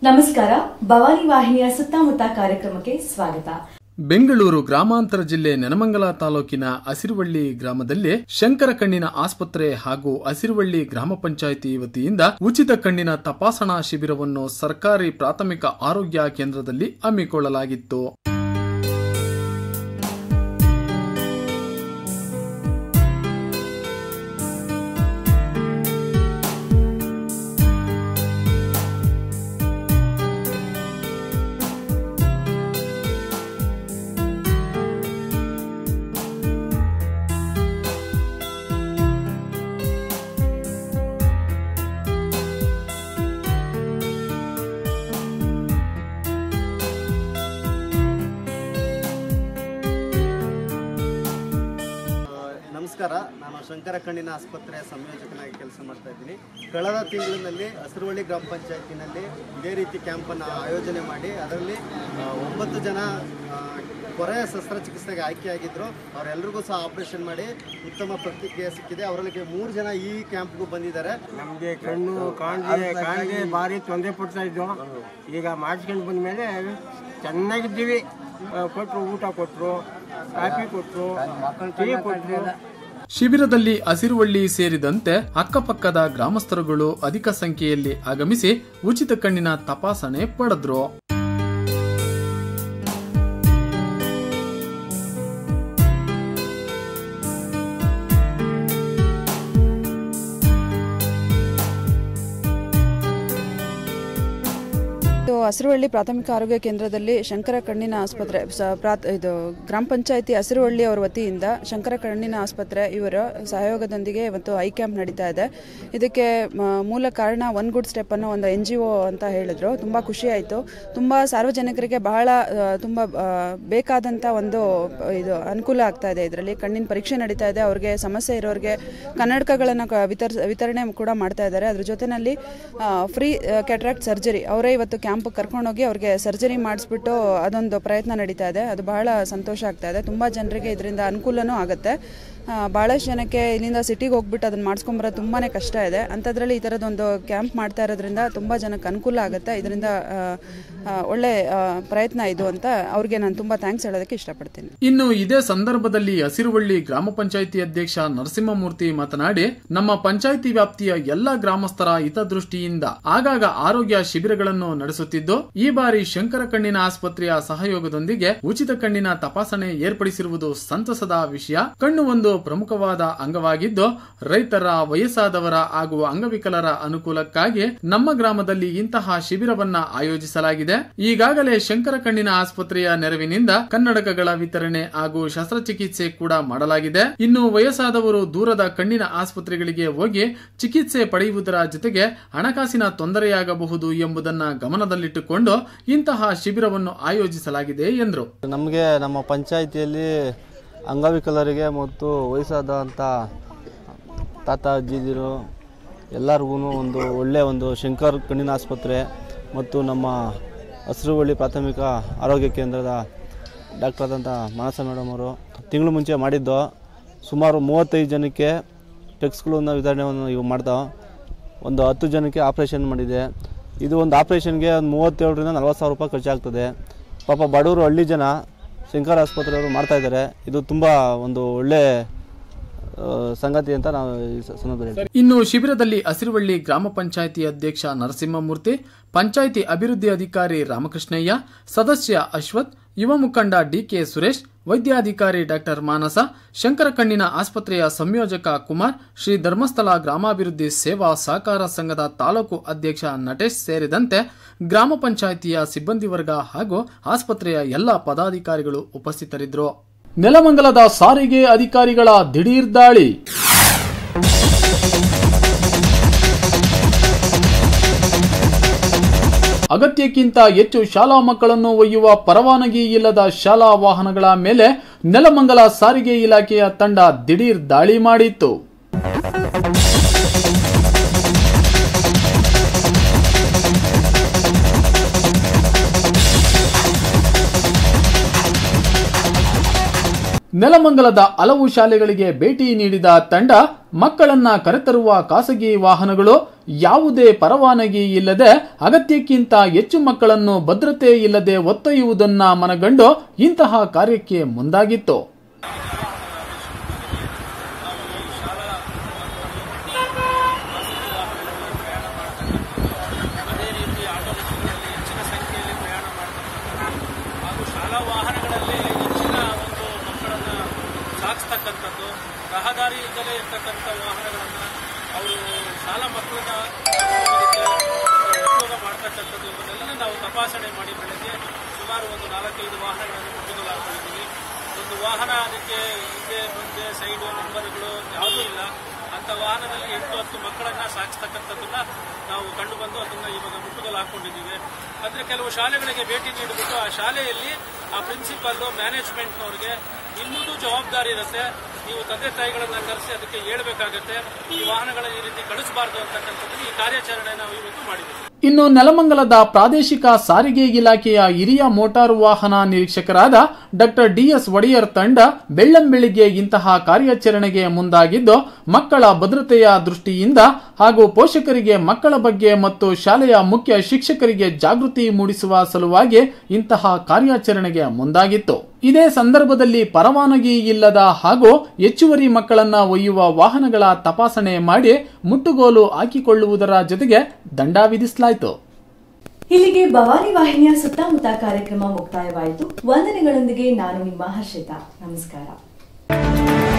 ನಮಸ್ಕಾರ ಭವಾನಿ ವಾಹಿನಿಯ ಸುತ್ತಮುತ್ತ ಕಾರ್ಯಕ್ರಮಕ್ಕೆ ಸ್ವಾಗತ ಬೆಂಗಳೂರು ಗ್ರಾಮಾಂತರ ಜಿಲ್ಲೆ ನೆನಮಂಗಲ ತಾಲೂಕಿನ ಹಸಿರುವಳ್ಳಿ ಗ್ರಾಮದಲ್ಲಿ ಶಂಕರ ಕಣ್ಣಿನ ಆಸ್ಪತ್ರೆ ಹಾಗೂ ಹಸಿರುವಳ್ಳಿ ಗ್ರಾಮ ಪಂಚಾಯಿತಿ ವತಿಯಿಂದ ಉಚಿತ ಕಣ್ಣಿನ ತಪಾಸಣಾ ಶಿಬಿರವನ್ನು ಸರ್ಕಾರಿ ಪ್ರಾಥಮಿಕ ಆರೋಗ್ಯ ಕೇಂದ್ರದಲ್ಲಿ ಹಮ್ಮಿಕೊಳ್ಳಲಾಗಿತ್ತು ನಮಸ್ಕಾರ ನಾನು ಶಂಕರ ಕಣ್ಣಿನ ಆಸ್ಪತ್ರೆಯ ಸಂಯೋಜಕನಾಗಿ ಕೆಲಸ ಮಾಡ್ತಾ ಇದ್ದೀನಿ ಕಳೆದ ತಿಂಗಳಿನಲ್ಲಿ ಹಸಿರುವಳ್ಳಿ ಗ್ರಾಮ ಪಂಚಾಯತಿನಲ್ಲಿ ಇದೇ ರೀತಿ ಕ್ಯಾಂಪನ್ನು ಆಯೋಜನೆ ಮಾಡಿ ಅದರಲ್ಲಿ ಆ, ಒಂಬತ್ತು ಜನ ಆ, ಕೊರೆಯ ಶಸ್ತ್ರಚಿಕಿತ್ಸೆಗೆ ಆಯ್ಕೆಯಾಗಿದ್ದರು ಅವರೆಲ್ಲರಿಗೂ ಸಹ ಆಪರೇಷನ್ ಮಾಡಿ ಉತ್ತಮ ಪ್ರತಿಕ್ರಿಯೆ ಸಿಕ್ಕಿದೆ ಅವರಲ್ಲಿ ಮೂರು ಜನ ಈ ಕ್ಯಾಂಪ್ಗೂ ಬಂದಿದ್ದಾರೆ ನಮಗೆ ಕಣ್ಣು ಕಾಣದೆ ಕಾಣದೆ ಭಾರಿ ತೊಂದರೆ ಪಡ್ತಾ ಇದ್ದೋ ಈಗ ಮಾಡಿಸ್ಕೊಂಡು ಬಂದ ಮೇಲೆ ಚೆನ್ನಾಗಿದ್ದೀವಿ ಕೊಟ್ಟರು ಊಟ ಕೊಟ್ಟರು ಕಾಫಿ ಕೊಟ್ಟರು ಟೀ ಕೊಟ್ಟರು ಶಿಬಿರದಲ್ಲಿ ಹಸಿರುವಳ್ಳಿ ಸೇರಿದಂತೆ ಅಕ್ಕಪಕ್ಕದ ಗ್ರಾಮಸ್ಥರುಗಳು ಅಧಿಕ ಸಂಖ್ಯೆಯಲ್ಲಿ ಆಗಮಿಸಿ ಉಚಿತ ಕಣ್ಣಿನ ತಪಾಸಣೆ ಪಡೆದ್ರು ಇದು ಹಸಿರುವಳ್ಳಿ ಪ್ರಾಥಮಿಕ ಆರೋಗ್ಯ ಕೇಂದ್ರದಲ್ಲಿ ಶಂಕರ ಕಣ್ಣಿನ ಆಸ್ಪತ್ರೆ ಸ- ಪ್ರಾತ್ ಇದು ಗ್ರಾಮ ಪಂಚಾಯತಿ ಹಸಿರುವಳ್ಳಿ ಅವರ ವತಿಯಿಂದ ಶಂಕರ ಕಣ್ಣಿನ ಆಸ್ಪತ್ರೆ ಇವರ ಸಹಯೋಗದೊಂದಿಗೆ ಇವತ್ತು ಐ ಕ್ಯಾಂಪ್ ನಡೀತಾ ಇದೆ ಇದಕ್ಕೆ ಮ- ಮೂಲ ಕಾರಣ ಒನ್ ಗುಡ್ ಸ್ಟೆಪ್ ಅನ್ನೋ ಒಂದು ಎನ್ ಜಿ ಒ ಅಂತ ಹೇಳಿದ್ರು ತುಂಬ ಖುಷಿ ಆಯಿತು ತುಂಬ ಸಾರ್ವಜನಿಕರಿಗೆ ಬಹಳ ಆ, ತುಂಬ ಆ, ಬೇಕಾದಂಥ ಒಂದು ಆ, ಇದು ಅನುಕೂಲ ಆಗ್ತಾ ಇದೆ ಇದರಲ್ಲಿ ಕಣ್ಣಿನ ಪರೀಕ್ಷೆ ನಡೀತಾ ಇದೆ ಅವ್ರಿಗೆ ಸಮಸ್ಯೆ ಇರೋರಿಗೆ ಕನ್ನಡಕಗಳನ್ನು ವಿತರಿಸ ವಿತರಣೆ ಕೂಡ ಮಾಡ್ತಾ ಇದ್ದಾರೆ ಅದ್ರ ಜೊತೆಯಲ್ಲಿ ಫ್ರೀ ಕ್ಯಾಟ್ರಾಕ್ಟ್ ಸರ್ಜರಿ ಅವರೇ ಇವತ್ತು ಕ್ಯಾಂಪ್ ಕರ್ಕೊಂಡೋಗಿ ಅವ್ರಿಗೆ ಸರ್ಜರಿ ಮಾಡಿಸ್ಬಿಟ್ಟು ಅದೊಂದು ಪ್ರಯತ್ನ ನಡೀತಾ ಇದೆ ಅದು ಬಹಳ ಸಂತೋಷ ಆಗ್ತಾ ಇದೆ ತುಂಬ ಜನರಿಗೆ ಇದರಿಂದ ಅನುಕೂಲನೂ ಆಗುತ್ತೆ ಆ, ಬಹಳಷ್ಟು ಜನಕ್ಕೆ ಇಲ್ಲಿಂದ ಸಿಟಿಗೆ ಹೋಗ್ಬಿಟ್ಟು ಅದನ್ನು ಮಾಡಿಸ್ಕೊಂಬರೋದು ತುಂಬಾ ಕಷ್ಟ ಇದೆ ಅಂಥದ್ರಲ್ಲಿ ಈ ಥರದೊಂದು ಕ್ಯಾಂಪ್ ಮಾಡ್ತಾ ಇರೋದ್ರಿಂದ ತುಂಬ ಜನಕ್ಕೆ ಅನುಕೂಲ ಆಗುತ್ತೆ ಇದರಿಂದ ಆ, ಆ, ಒಳ್ಳೆ ಆ, ಪ್ರಯತ್ನ ಇದು ಅಂತ ಅವ್ರಿಗೆ ನಾನು ತುಂಬ ಥ್ಯಾಂಕ್ಸ್ ಹೇಳೋದಕ್ಕೆ ಇಷ್ಟಪಡ್ತೀನಿ ಇನ್ನು ಇದೇ ಸಂದರ್ಭದಲ್ಲಿ ಹಸಿರುವಳ್ಳಿ ಗ್ರಾಮ ಪಂಚಾಯಿತಿ ಅಧ್ಯಕ್ಷ ನರಸಿಂಹಮೂರ್ತಿ ಮಾತನಾಡಿ ನಮ್ಮ ಪಂಚಾಯಿತಿ ವ್ಯಾಪ್ತಿಯ ಎಲ್ಲಾ ಗ್ರಾಮಸ್ಥರ ಹಿತದೃಷ್ಟಿಯಿಂದ ಆಗಾಗ ಆರೋಗ್ಯ ಶಿಬಿರಗಳನ್ನು ನಡೆಸುತ್ತಿದ್ದು ಈ ಬಾರಿ ಶಂಕರ ಕಣ್ಣಿನ ಆಸ್ಪತ್ರೆಯ ಸಹಯೋಗದೊಂದಿಗೆ ಉಚಿತ ಕಣ್ಣಿನ ತಪಾಸಣೆ ಏರ್ಪಡಿಸಿರುವುದು ಸಂತಸದ ವಿಷಯ ಕಣ್ಣು ಒಂದು ಪ್ರಮುಖವಾದ ಅಂಗವಾಗಿದ್ದು ರೈತರ ವಯಸ್ಸಾದವರ ಹಾಗೂ ಅಂಗವಿಕಲರ ಅನುಕೂಲಕ್ಕಾಗಿ ನಮ್ಮ ಗ್ರಾಮದಲ್ಲಿ ಇಂತಹ ಶಿಬಿರವನ್ನ ಆಯೋಜಿಸಲಾಗಿದೆ ಈಗಾಗಲೇ ಶಂಕರ ಕಣ್ಣಿನ ಆಸ್ಪತ್ರೆಯ ನೆರವಿನಿಂದ ಕನ್ನಡಕಗಳ ವಿತರಣೆ ಹಾಗೂ ಶಸ್ತ್ರಚಿಕಿತ್ಸೆ ಕೂಡ ಮಾಡಲಾಗಿದೆ ಇನ್ನು ವಯಸ್ಸಾದವರು ದೂರದ ಕಣ್ಣಿನ ಆಸ್ಪತ್ರೆಗಳಿಗೆ ಹೋಗಿ ಚಿಕಿತ್ಸೆ ಪಡೆಯುವುದರ ಜೊತೆಗೆ ಹಣಕಾಸಿನ ತೊಂದರೆಯಾಗಬಹುದು ಎಂಬುದನ್ನ ಗಮನದಲ್ಲಿಟ್ಟುಕೊಂಡು ಇಂತಹ ಶಿಬಿರವನ್ನು ಆಯೋಜಿಸಲಾಗಿದೆ ಎಂದರು ನಮಗೆ ನಮ್ಮ ಪಂಚಾಯಿತಿಯಲ್ಲಿ ಅಂಗವಿಕಲರಿಗೆ ಮತ್ತು ವಯಸ್ಸಾದಂಥ ತಾತ ಅಜ್ಜಿದಿರು ಎಲ್ಲರಿಗೂ ಒಂದು ಒಳ್ಳೆಯ ಒಂದು ಶಂಕರ್ ಕಣ್ಣಿನ ಆಸ್ಪತ್ರೆ ಮತ್ತು ನಮ್ಮ ಹಸಿರುವಳ್ಳಿ ಪ್ರಾಥಮಿಕ ಆರೋಗ್ಯ ಕೇಂದ್ರದ ಡಾಕ್ಟರ್ ಆದಂಥ ಮಾನಸ ಮೇಡಮ್ ಅವರು ತಿಂಗಳು ಮುಂಚೆ ಮಾಡಿದ್ದು ಸುಮಾರು ಮೂವತ್ತೈದು ಜನಕ್ಕೆ ಟೆಕ್ಸ್ಗಳನ್ನ ವಿತರಣೆಯನ್ನು ಇವು ಮಾಡ್ತಾವ ಒಂದು ಹತ್ತು ಜನಕ್ಕೆ ಆಪ್ರೇಷನ್ ಮಾಡಿದೆ ಇದು ಒಂದು ಆಪ್ರೇಷನ್ಗೆ ಒಂದು ಮೂವತ್ತೇಳರಿಂದ ನಲ್ವತ್ತು ಸಾವಿರ ರೂಪಾಯಿ ಖರ್ಚಾಗ್ತದೆ ಪಾಪ ಬಡವರು ಹಳ್ಳಿ ಜನ ಶಂಕರ್ ಆಸ್ಪತ್ರೆಯವರು ಮಾಡ್ತಾ ಇದ್ದಾರೆ ಇದು ತುಂಬ ಒಂದು ಒಳ್ಳೆ ಆ, ಸಂಗತಿ ಅಂತ ನಾವು ಈ ಸ- ಸಂದರ್ಭದಲ್ಲಿ ಹೇಳ್ತೀವಿ. ಇನ್ನು ಶಿಬಿರದಲ್ಲಿ ಹಸಿರುವಳ್ಳಿ ಗ್ರಾಮ ಪಂಚಾಯಿತಿ ಅಧ್ಯಕ್ಷ ನರಸಿಂಹಮೂರ್ತಿ ಪಂಚಾಯಿತಿ ಅಭಿವೃದ್ಧಿ ಅಧಿಕಾರಿ ರಾಮಕೃಷ್ಣಯ್ಯ ಸದಸ್ಯ ಅಶ್ವಥ್ ಯುವ ಮುಖಂಡ ಡಿಕೆ ಸುರೇಶ್ ವೈದ್ಯಾಧಿಕಾರಿ ಡಾಕ್ಟರ್ ಮಾನಸ ಶಂಕರ ಕಣ್ಣಿನ ಆಸ್ಪತ್ರೆಯ ಸಂಯೋಜಕ ಕುಮಾರ್ ಶ್ರೀ ಧರ್ಮಸ್ಥಳ ಗ್ರಾಮಾಭಿವೃದ್ಧಿ ಸೇವಾ ಸಹಕಾರ ಸಂಘದ ತಾಲೂಕು ಅಧ್ಯಕ್ಷ ನಟೇಶ್ ಸೇರಿದಂತೆ ಗ್ರಾಮ ಪಂಚಾಯಿತಿಯ ಸಿಬ್ಬಂದಿ ವರ್ಗ ಹಾಗೂ ಆಸ್ಪತ್ರೆಯ ಎಲ್ಲ ಪದಾಧಿಕಾರಿಗಳು ಉಪಸ್ಥಿತರಿದ್ದರು ನೆಲಮಂಗಲದ ಸಾರಿಗೆ ಅಧಿಕಾರಿಗಳ ದಿಢೀರ್ ದಾಳಿ ಅಗತ್ಯಕ್ಕಿಂತ ಹೆಚ್ಚು ಶಾಲಾ ಮಕ್ಕಳನ್ನು ಒಯ್ಯುವ ಪರವಾನಗಿ ಇಲ್ಲದ ಶಾಲಾ ವಾಹನಗಳ ಮೇಲೆ ನೆಲಮಂಗಲ ಸಾರಿಗೆ ಇಲಾಖೆಯ ತಂಡ ದಿಢೀರ್ ದಾಳಿ ಮಾಡಿತ್ತು ನೆಲಮಂಗಲದ ಹಲವು ಶಾಲೆಗಳಿಗೆ ಭೇಟಿ ನೀಡಿದ ತಂಡ ಮಕ್ಕಳನ್ನ ಕರೆತರುವ ಖಾಸಗಿ ವಾಹನಗಳು ಯಾವುದೇ ಪರವಾನಗಿ ಇಲ್ಲದೆ ಅಗತ್ಯಕ್ಕಿಂತ ಹೆಚ್ಚು ಮಕ್ಕಳನ್ನು ಭದ್ರತೆ ಇಲ್ಲದೆ ಒತ್ತೊಯ್ಯುವುದನ್ನ ಮನಗಂಡು ಇಂತಹ ಕಾರ್ಯಕ್ಕೆ ಮುಂದಾಗಿತ್ತು ಅದೇ ರೀತಿ ಆಟೋ ರಿಕ್ಷಾಗಳಲ್ಲಿ ಹೆಚ್ಚಿನ ಸಂಖ್ಯೆಯಲ್ಲಿ ಪ್ರಯಾಣ ಮಾಡ್ತಕ್ಕಂಥದ್ದು ಹಾಗೂ ಶಾಲಾ ವಾಹನಗಳಲ್ಲಿ ಹೆಚ್ಚಿನ ಒಂದು ಮಕ್ಕಳನ್ನು ಸಾಗಿಸ್ತಕ್ಕಂಥದ್ದು ರಹದಾರಿ ಇದ್ದಲೇ ಇರ್ತಕ್ಕಂಥ ವಾಹನಗಳನ್ನು ಅವರು ಶಾಲಾ ಮಕ್ಕಳನ್ನ ಉಪಯೋಗ ಮಾಡ್ತಕ್ಕಂಥದ್ದು ಇವನ್ನೆಲ್ಲ ನಾವು ತಪಾಸಣೆ ಮಾಡಿ ಬೆಳಗ್ಗೆ ಸುಮಾರು ಒಂದು ನಾಲ್ಕೈದು ವಾಹನಗಳನ್ನು ಮುಟ್ಟುಗೋಲು ಹಾಕೊಂಡಿದ್ದೀವಿ ಒಂದು ವಾಹನ ಅದಕ್ಕೆ ಹಿಂದೆ ಮುಂದೆ ಸೈಡು ನಂಬರ್ಗಳು ಯಾವುದೂ ಇಲ್ಲ ಅಂತ ವಾಹನದಲ್ಲಿ ಎಂಟು ಹತ್ತು ಮಕ್ಕಳನ್ನ ಸಾಗಿಸ್ತಕ್ಕಂಥದ್ದನ್ನ ನಾವು ಕಂಡು ಬಂದು ಅದನ್ನ ಇವಾಗ ಮುಟ್ಟುಗೋಲು ಹಾಕೊಂಡಿದ್ದೀವಿ ಅಂದ್ರೆ ಕೆಲವು ಶಾಲೆಗಳಿಗೆ ಭೇಟಿ ನೀಡಿಬಿಟ್ಟು ಆ ಶಾಲೆಯಲ್ಲಿ ಆ ಪ್ರಿನ್ಸಿಪಾಲ್ ಮ್ಯಾನೇಜ್ಮೆಂಟ್ನವ್ರಿಗೆ ನಿಮ್ಮದು ಜವಾಬ್ದಾರಿ ಇರುತ್ತೆ ನೀವು ತಂದೆ ತಾಯಿಗಳನ್ನ ಕರೆಸಿ ಅದಕ್ಕೆ ಹೇಳ್ಬೇಕಾಗತ್ತೆ ಈ ವಾಹನಗಳ ಈ ರೀತಿ ಕಳಿಸಬಾರ್ದು ಅಂತಕ್ಕಂಥದ್ದು ಈ ಕಾರ್ಯಾಚರಣೆ ನಾವು ಇವತ್ತು ಮಾಡಿದ್ದೀವಿ ಇನ್ನು ನೆಲಮಂಗಲದ ಪ್ರಾದೇಶಿಕ ಸಾರಿಗೆ ಇಲಾಖೆಯ ಹಿರಿಯ ಮೋಟಾರು ವಾಹನ ನಿರೀಕ್ಷಕರಾದ ಡಾಕ್ಟರ್ ಡಿಎಸ್ ಒಡೆಯರ್ ತಂಡ ಬೆಳ್ಳಂಬೆಳಿಗ್ಗೆ ಇಂತಹ ಕಾರ್ಯಾಚರಣೆಗೆ ಮುಂದಾಗಿದ್ದು ಮಕ್ಕಳ ಭದ್ರತೆಯ ದೃಷ್ಟಿಯಿಂದ ಹಾಗೂ ಪೋಷಕರಿಗೆ ಮಕ್ಕಳ ಬಗ್ಗೆ ಮತ್ತು ಶಾಲೆಯ ಮುಖ್ಯ ಶಿಕ್ಷಕರಿಗೆ ಜಾಗೃತಿ ಮೂಡಿಸುವ ಸಲುವಾಗಿ ಇಂತಹ ಕಾರ್ಯಾಚರಣೆಗೆ ಮುಂದಾಗಿತ್ತು ಇದೇ ಸಂದರ್ಭದಲ್ಲಿ ಪರವಾನಗಿ ಇಲ್ಲದ ಹಾಗೂ ಹೆಚ್ಚುವರಿ ಮಕ್ಕಳನ್ನ ಒಯ್ಯುವ ವಾಹನಗಳ ತಪಾಸಣೆ ಮಾಡಿ ಮುಟ್ಟುಗೋಲು ಹಾಕಿಕೊಳ್ಳುವುದರ ಜೊತೆಗೆ ದಂಡ ವಿಧಿಸಲಾಯಿತು ಇಲ್ಲಿಗೆ ಭವಾನಿ ವಾಹಿನಿಯ ಸುತ್ತಮುತ್ತ ಕಾರ್ಯಕ್ರಮ ಮುಕ್ತಾಯವಾಯಿತು ವಂದನೆಗಳೊಂದಿಗೆ ನಾನು ನಿಮ್ಮ ಹರ್ಷಿತಾ ನಮಸ್ಕಾರ